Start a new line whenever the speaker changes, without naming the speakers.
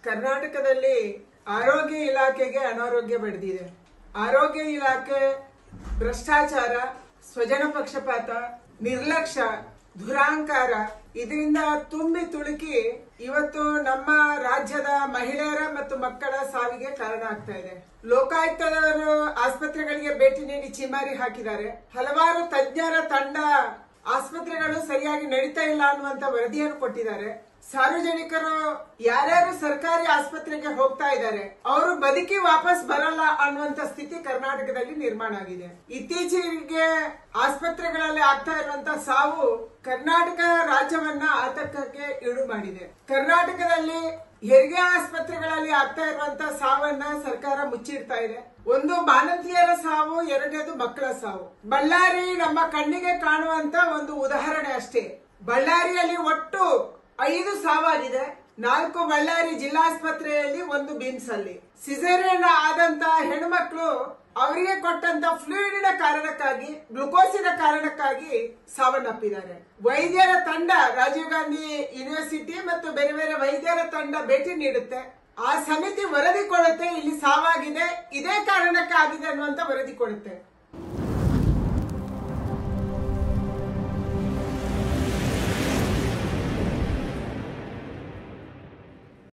ಕರ್ನಾಟಕದಲ್ಲಿ ಆರೋಗ್ಯ ಇಲಾಖೆಗೆ ಅನಾರೋಗ್ಯ ಬಡಿದಿದೆ ಆರೋಗ್ಯ ಇಲಾಖೆ ಭ್ರಷ್ಟಾಚಾರ ಸ್ವಜನ ಪಕ್ಷಪಾತ ನಿರ್ಲಕ್ಷ್ಯ ದುರಾಂಕಾರ ಇದರಿಂದ ತುಂಬಿ ತುಳುಕಿ ಇವತ್ತು ನಮ್ಮ ರಾಜ್ಯದ ಮಹಿಳೆಯರ ಮತ್ತು ಮಕ್ಕಳ ಸಾವಿಗೆ ಕಾರಣ ಆಗ್ತಾ ಇದೆ ಲೋಕಾಯುಕ್ತದವರು ಆಸ್ಪತ್ರೆಗಳಿಗೆ ಭೇಟಿ ನೀಡಿ ಚಿಮಾರಿ ಹಾಕಿದ್ದಾರೆ ಹಲವಾರು ತಜ್ಞರ ತಂಡ ಆಸ್ಪತ್ರೆಗಳು ಸರಿಯಾಗಿ ನಡೀತಾ ಇಲ್ಲ ಅನ್ನುವಂತ ವರದಿಯನ್ನು ಕೊಟ್ಟಿದ್ದಾರೆ ಸಾರ್ವಜನಿಕರು ಯಾರ್ಯಾರು ಸರ್ಕಾರಿ ಆಸ್ಪತ್ರೆಗೆ ಹೋಗ್ತಾ ಇದ್ದಾರೆ ಅವರು ಬದುಕಿ ವಾಪಸ್ ಬರಲ್ಲ ಅನ್ನುವಂತ ಸ್ಥಿತಿ ಕರ್ನಾಟಕದಲ್ಲಿ ನಿರ್ಮಾಣ ಆಗಿದೆ ಇತ್ತೀಚೆಗೆ ಆಸ್ಪತ್ರೆಗಳಲ್ಲಿ ಆಗ್ತಾ ಇರುವಂತ ಸಾವು ಕರ್ನಾಟಕ ರಾಜ್ಯವನ್ನ ಆತಂಕಕ್ಕೆ ಈಡು ಮಾಡಿದೆ ಕರ್ನಾಟಕದಲ್ಲಿ ಹೆರಿಗೆ ಆಸ್ಪತ್ರೆಗಳಲ್ಲಿ ಆಗ್ತಾ ಇರುವಂತ ಸಾವನ್ನ ಸರ್ಕಾರ ಮುಚ್ಚಿಡ್ತಾ ಇದೆ ಒಂದು ಬಾಣಂತಿಯರ ಸಾವು ಎರಡನೇದು ಮಕ್ಕಳ ಸಾವು ಬಳ್ಳಾರಿ ನಮ್ಮ ಕಣ್ಣಿಗೆ ಕಾಣುವಂತ ಒಂದು ಉದಾಹರಣೆ ಅಷ್ಟೇ ಬಳ್ಳಾರಿಯಲ್ಲಿ ಒಟ್ಟು ಐದು ಸಾವಾಗಿದೆ ನಾಲ್ಕು ಬಳ್ಳಾರಿ ಜಿಲ್ಲಾಸ್ಪತ್ರೆಯಲ್ಲಿ ಒಂದು ಬಿಮ್ಸ್ ಅಲ್ಲಿ ಸಿಸೇರಿಯನ್ ಆದಂತ ಹೆಣ್ಮಕ್ಳು ಅವರಿಗೆ ಕೊಟ್ಟಂತ ಫ್ಲೂಯಿಡಿನ ಕಾರಣಕ್ಕಾಗಿ ಗ್ಲುಕೋಸಿನ ಕಾರಣಕ್ಕಾಗಿ ಸಾವನ್ನಪ್ಪಿದ್ದಾರೆ ವೈದ್ಯರ ತಂಡ ರಾಜೀವ್ ಗಾಂಧಿ ಯೂನಿವರ್ಸಿಟಿ ಮತ್ತು ಬೇರೆ ಬೇರೆ ವೈದ್ಯರ ತಂಡ ಭೇಟಿ ನೀಡುತ್ತೆ ಆ ಸಮಿತಿ ವರದಿ ಕೊಡುತ್ತೆ ಇಲ್ಲಿ ಸಾವಾಗಿದೆ ಇದೇ ಕಾರಣಕ್ಕೆ ಆಗಿದೆ ಅನ್ನುವಂತ ವರದಿ ಕೊಡುತ್ತೆ